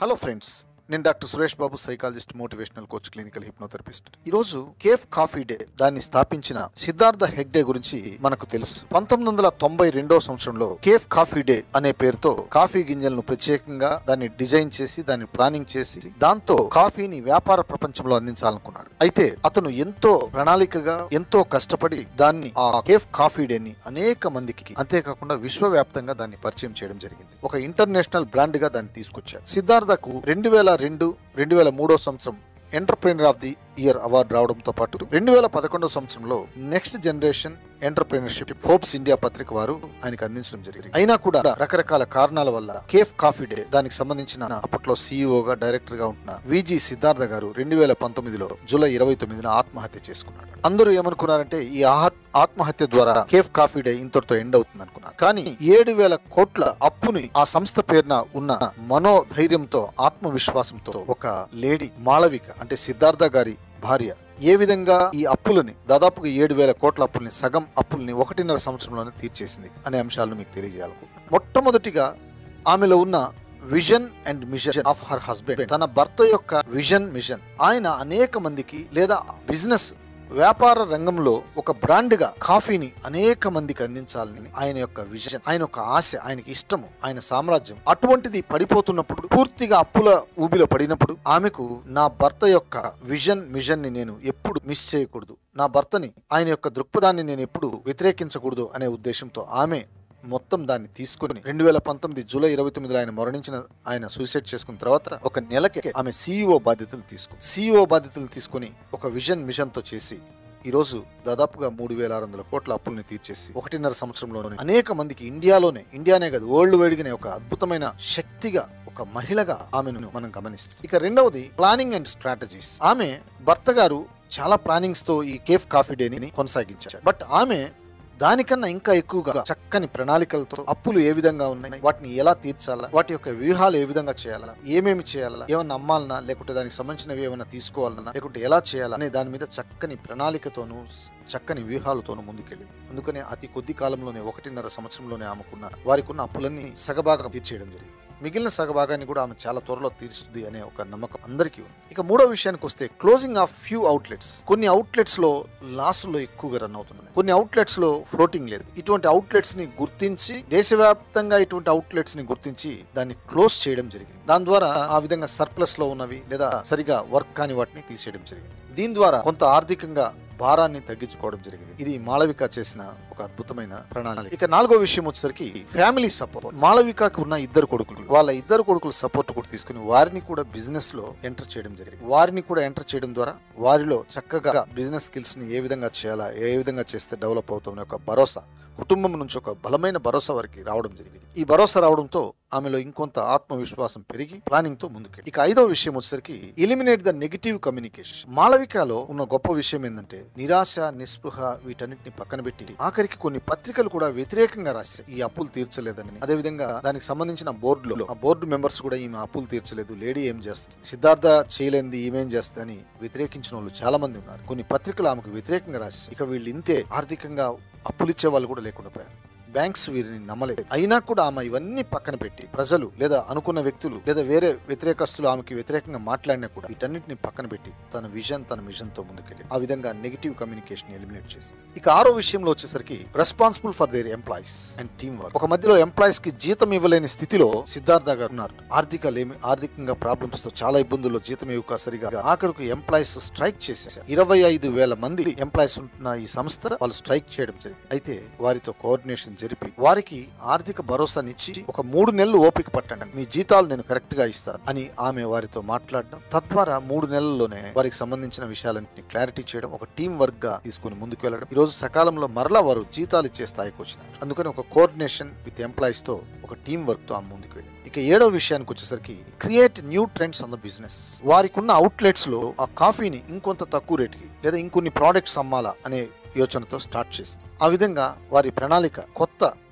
hello friends నేను doctor Suresh Babu psychologist motivational coach clinical hypnotherapist ఈ రోజు కేఫ్ కాఫీ డే దాన్ని స్థాపించిన సిద్ధార్థ హెగ్డే గురించి మనకు తెలుసు పంతొమ్మిది వందల తొంభై రెండో సంవత్సరంలో కేఫ్ కాఫీ డే అనే పేరుతో కాఫీ గింజలను ప్రత్యేకంగా దాన్ని డిజైన్ చేసి దాన్ని ప్లానింగ్ చేసి దాంతో కాఫీని వ్యాపార ప్రపంచంలో అందించాలనుకున్నాడు అయితే అతను ఎంతో ప్రణాళికగా ఎంతో కష్టపడి దాన్ని ఆ కేఫ్ కాఫీ డేని అనేక మందికి అంతేకాకుండా విశ్వవ్యాప్తంగా దాన్ని పరిచయం చేయడం జరిగింది ఒక ఇంటర్నేషనల్ బ్రాండ్ గా దాన్ని తీసుకొచ్చారు సిద్ధార్థకు రెండు వేల రెండు రెండు వేల మూడో సంవత్సరం entrepreneur of the year award రావడంతో పాటు రెండు వేల పదకొండో సంవత్సరంలో next generation entrepreneurship Forbes India పత్రిక వారు ఆయనకు అందించడం జరిగింది అయినా కూడా రకరకాల కారణాల వల్ల కేఫ్ కాఫీ డే దానికి సంబంధించిన అప్పట్లో సీఈఓగా డైరెక్టర్ గా ఉంటున్న విజి సిద్ధార్థ గారు రెండు వేల పంతొమ్మిదిలో జూలై ఇరవై తొమ్మిదిన ఆత్మహత్య చేసుకున్నాడు అందరూ ఏమనుకున్నారంటే ఈ ఆహ- ఆత్మహత్య ద్వారా కేఫ్ కాఫీ డే ఇంతటితో ఎండ్ అవుతుంది అనుకున్నారు కానీ ఏడు వేల కోట్ల అప్పుని ఆ సంస్థ పేరున ఉన్న మనోధైర్యంతో ఆత్మవిశ్వాసంతో ఒక లేడీ మాళవిక అంటే సిద్ధార్థ గారి భార్య ఏ విధంగా ఈ అప్పులని దాదాపుగా ఏడు వేల కోట్ల అప్పుల్ని సగం అప్పుల్ని ఒకటిన్నర సంవత్సరంలోనే తీర్చేసింది అనే అంశాలను మీకు తెలియజేయాలనుకుంటున్నాను మొట్టమొదటిగా ఆమెలో ఉన్న vision and mission of her husband తన భర్త యొక్క విజన్ మిషన్ ఆయన అనేక మందికి లేదా బిజినెస్ వ్యాపార రంగంలో ఒక బ్రాండ్ గా కాఫీని అనేక మందికి అందించాలని ఆయన యొక్క విజన్ ఆయన యొక్క ఆశ ఆయనకి ఇష్టము ఆయన సామ్రాజ్యం అటువంటిది పడిపోతున్నప్పుడు పూర్తిగా అప్పుల ఊబిలో పడినప్పుడు ఆమెకు నా భర్త యొక్క విజన్ మిషన్ ని నేను ఎప్పుడు మిస్ చేయకూడదు నా భర్తని ఆయన యొక్క దృక్పథాన్ని నేను ఎప్పుడు వ్యతిరేకించకూడదు అనే ఉద్దేశంతో ఆమె మొత్తం దాన్ని తీసుకుని రెండు వేల పంతొమ్మిది జూలై ఇరవై తొమ్మిదిలో ఆయన మరణించిన ఆయన సూసైడ్ చేసుకున్న తర్వాత ఒక నెలకి ఆమె సీఈఓ బాధ్యతలు తీసుకుని సీఈఓ బాధ్యతలు తీసుకుని ఒక విజన్ మిషన్ తో చేసి ఈ రోజు దాదాపుగా మూడు వేల ఆరు వందల కోట్ల అప్పుల్ని తీర్చేసి ఒకటిన్నర సంవత్సరంలోనే అనేక మందికి ఇండియాలోనే ఇండియానే కాదు వరల్డ్ వైడ్ గానే ఒక అద్భుతమైన శక్తిగా ఒక మహిళగా ఆమెను మనం గమనిస్తాం ఇక రెండవది ప్లానింగ్ అండ్ స్ట్రాటజీస్ ఆమె భర్త గారు చాలా ప్లానింగ్స్ తో ఈ కేఫ్ కాఫీ డేని కొనసాగించారు బట్ ఆమె దానికన్నా ఇంకా ఎక్కువగా చక్కని ప్రణాళికలతో అప్పులు ఏ విధంగా ఉన్నాయి వాటిని ఎలా తీర్చాలా వాటి యొక్క వ్యూహాలు ఏ విధంగా చేయాలా ఏమేమి చేయాలా ఏమన్నా అమ్మాలనా లేకుంటే దానికి సంబంధించినవి ఏమైనా తీసుకోవాలన్నా లేకుంటే ఎలా చేయాలా అనే దాని మీద చక్కని ప్రణాళికతోనూ చక్కని వ్యూహాలతోనూ ముందుకెళ్ళింది అందుకనే అతి కొద్ది కాలంలోనే ఒకటిన్నర సంవత్సరంలోనే ఆమెకున్న వారికి ఉన్న అప్పులన్నీ సగభాగం తీర్చేయడం జరిగింది మిగిలిన సగభాగాన్ని కూడా ఆమె చాలా త్వరలో తీరుస్తుంది అనే ఒక నమ్మకం అందరికీ ఉంది ఇక మూడో విషయానికి వస్తే క్లోజింగ్ ఆఫ్ ఫ్యూ అవుట్లెట్స్ కొన్ని అవుట్లెట్స్ లో లాసుల్లో ఎక్కువగా రన్ అవుతున్నాయి కొన్ని అవుట్లెట్స్ లో ఫ్లోటింగ్ లేదు ఇటువంటి అవుట్లెట్స్ ని గుర్తించి దేశవ్యాప్తంగా ఇటువంటి అవుట్లెట్స్ ని గుర్తించి దాన్ని క్లోజ్ చేయడం జరిగింది దాని ద్వారా ఆ విధంగా సర్ప్లస్ లో ఉన్నవి లేదా సరిగా వర్క్ కాని వాటిని తీసేయడం జరిగింది దీని ద్వారా కొంత ఆర్థికంగా భారాన్ని తగ్గించుకోవడం జరిగింది ఇది మాళవిక చేసిన ఒక అద్భుతమైన ప్రణాళిక ఇక నాలుగో విషయం వచ్చేసరికి ఫ్యామిలీ సపోర్ట్ మాళవికకు ఉన్న ఇద్దరు కొడుకులు వాళ్ళ ఇద్దరు కొడుకుల సపోర్ట్ కూడా తీసుకుని వారిని కూడా బిజినెస్ లో ఎంటర్ చేయడం జరిగింది వారిని కూడా ఎంటర్ చేయడం ద్వారా వారిలో చక్కగా బిజినెస్ స్కిల్స్ ని ఏ విధంగా చేయాలా ఏ విధంగా చేస్తే డెవలప్ అవుతామనే ఒక భరోసా కుటుంబం నుంచి ఒక బలమైన భరోసా వారికి రావడం జరిగింది ఈ భరోసా రావడంతో ఆమెలో ఇంకొంత ఆత్మవిశ్వాసం పెరిగి ప్లానింగ్ తో ముందుకెళ్ళి ఇక ఐదో విషయం వచ్చేసరికి ఎలిమినేట్ ద నెగిటివ్ కమ్యూనికేషన్ మాళవికలో ఉన్న గొప్ప విషయం ఏంటంటే నిరాశ నిస్పృహ వీటన్నిటిని పక్కన పెట్టి ఆఖరికి కొన్ని పత్రికలు కూడా వ్యతిరేకంగా రాశాయి ఈ అప్పులు తీర్చలేదని అదే విధంగా దానికి సంబంధించిన బోర్డులో ఆ బోర్డు మెంబర్స్ కూడా ఈమె అప్పులు తీర్చలేదు లేడీ ఏం చేస్తుంది సిద్ధార్థ చేయలేంది ఈమెం చేస్తుంది అని వ్యతిరేకించిన వాళ్ళు చాలా మంది ఉన్నారు కొన్ని పత్రికలు ఆమెకు వ్యతిరేకంగా రాశాయి ఇక వీళ్ళు ఇంతే ఆర్థికంగా అప్పులు ఇచ్చే వాళ్ళు కూడా లేకుండా పోయారు బ్యాంక్స్ వీరిని నమ్మలేదు అయినా కూడా ఆమె ఇవన్నీ పక్కన పెట్టి ప్రజలు లేదా అనుకున్న వ్యక్తులు లేదా వేరే వ్యతిరేకస్తులు ఆమెకి వ్యతిరేకంగా మాట్లాడినా కూడా వీటన్నిటిని పక్కన పెట్టి తన విజన్ తన మిషన్ తో ముందుకెళ్ళి ఆ విధంగా నెగిటివ్ కమ్యూనికేషన్ ఎలిమినేట్ చేస్తుంది ఇక ఆరో విషయంలో వచ్చేసరికి responsible for their employees and team work ఒక మధ్యలో ఎంప్లాయీస్ కి జీతం ఇవ్వలేని స్థితిలో సిద్ధార్థ గారు ఉన్నారు ఆర్థిక లేమి ఆర్థికంగా ప్రాబ్లమ్స్ తో చాలా ఇబ్బందుల్లో జీతం ఇవ్వక సరిగా ఆఖరికి ఎంప్లాయీస్ స్ట్రైక్ చేసేసారు ఇరవై ఐదు వేల మంది ఎంప్లాయీస్ ఉంటున్న ఈ సంస్థ వాళ్ళు స్ట్రైక్ చేయడం జరిగింది అయితే వారితో కోఆర్డినేషన్ జరిపి వారికి ఆర్థిక భరోసానిచ్చి ఒక మూడు నెలలు ఓపిక పట్టండి మీ జీతాలు నేను కరెక్ట్ గా ఇస్తాను అని ఆమె వారితో మాట్లాడడం తద్వారా మూడు నెలల్లోనే వారికి సంబంధించిన విషయాలన్నింటినీ క్లారిటీ చేయడం ఒక టీం వర్క్ గా తీసుకుని ముందుకు వెళ్ళడం ఈ రోజు సకాలంలో మరలా వారు జీతాలు ఇచ్చే స్థాయికి వచ్చినారు అందుకని ఒక కోఆర్డినేషన్ విత్ ఎంప్లాయీస్ తో ఒక టీం వర్క్ తో ఆమె ముందుకు వెళ్ళింది ఇక ఏడో విషయానికి వచ్చేసరికి create new trends on the business వారికి ఉన్న అవుట్లెట్స్ లో ఆ కాఫీని ఇంకొంత తక్కువ రేటుకి లేదా ఇంకొన్ని ప్రోడక్ట్స్ అమ్మాలా అనే యోచనతో స్టార్ట్ చేస్తుంది ఆ విధంగా వారి ప్రణాళిక కొత్త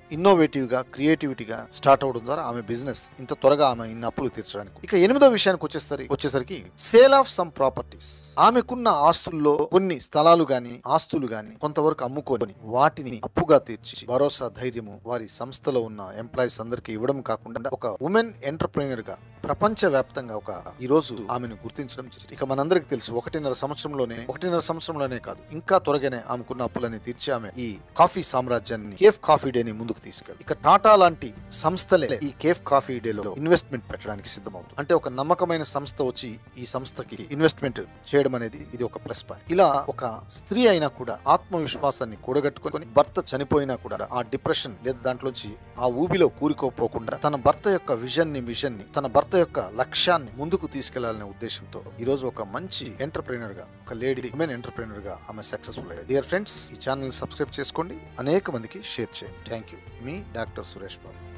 ఇన్నోవేటివ్ గా క్రియేటివిటీ గా స్టార్ట్ అవడం ద్వారా ఆమె బిజినెస్ ఇంత త్వరగా ఆమె ఇన్ని అప్పులు తీర్చడానికి ఇక ఎనిమిదో విషయానికి వచ్చేసరికి వచ్చేసరికి సేల్ ఆఫ్ సమ్ ప్రాపర్టీస్ ఆమెకున్న ఆస్తుల్లో కొన్ని స్థలాలు గాని ఆస్తులు గాని కొంతవరకు అమ్ముకొని వాటిని అప్పుగా తీర్చి భరోసా ధైర్యము వారి సంస్థలో ఉన్న ఎంప్లాయీస్ అందరికీ ఇవ్వడం కాకుండా ఒక ఉమెన్ ఎంటర్ప్రైనర్ గా ప్రపంచ వ్యాప్తంగా ఒక ఈ రోజు ఆమెను గుర్తించడం జరిగింది ఇక మనందరికి తెలుసు ఒకటిన్నర సంవత్సరంలోనే ఒకటిన్నర సంవత్సరంలోనే కాదు ఇంకా త్వరగానే ఆమెకున్న అప్పులని తీర్చి ఆమె ఈ కాఫీ సామ్రాజ్యాన్ని కేఫ్ కాఫీ డే ని ముందుకు తీసుకెళ్ళి ఇక టాటా లాంటి సంస్థలే ఈ కేఫ్ కాఫీ డే లో ఇన్వెస్ట్మెంట్ పెట్టడానికి సిద్ధమవుతుంది అంటే ఒక నమ్మకమైన సంస్థ వచ్చి ఈ సంస్థకి ఇన్వెస్ట్మెంట్ చేయడం అనేది ఇది ఒక ప్లస్ పాయింట్ ఇలా ఒక స్త్రీ అయినా కూడా ఆత్మవిశ్వాసాన్ని కూడగట్టుకొని భర్త చనిపోయినా కూడా ఆ డిప్రెషన్ లేదా దాంట్లోంచి ఆ ఊబిలో కూరుకోపోకుండా తన భర్త యొక్క విజన్ ని విజన్ ని తన భర్త యొక్క లక్ష్యాన్ని ముందుకు తీసుకెళ్లాలనే ఉద్దేశంతో ఈ రోజు ఒక మంచి ఎంటర్ప్రైనర్ గా ఒక లేడీ ఉమెన్ ఎంటర్ప్రైనర్ గా ఆమె సక్సెస్ఫుల్ అయ్యారు డియర్ ఫ్రెండ్స్ ఈ ఛానల్ సబ్స్క్రైబ్ చేసుకోండి అనేక మందికి షేర్ చేయండి థ్యాంక్ యూ మీ డాక్టర్ సురేష్ బాబు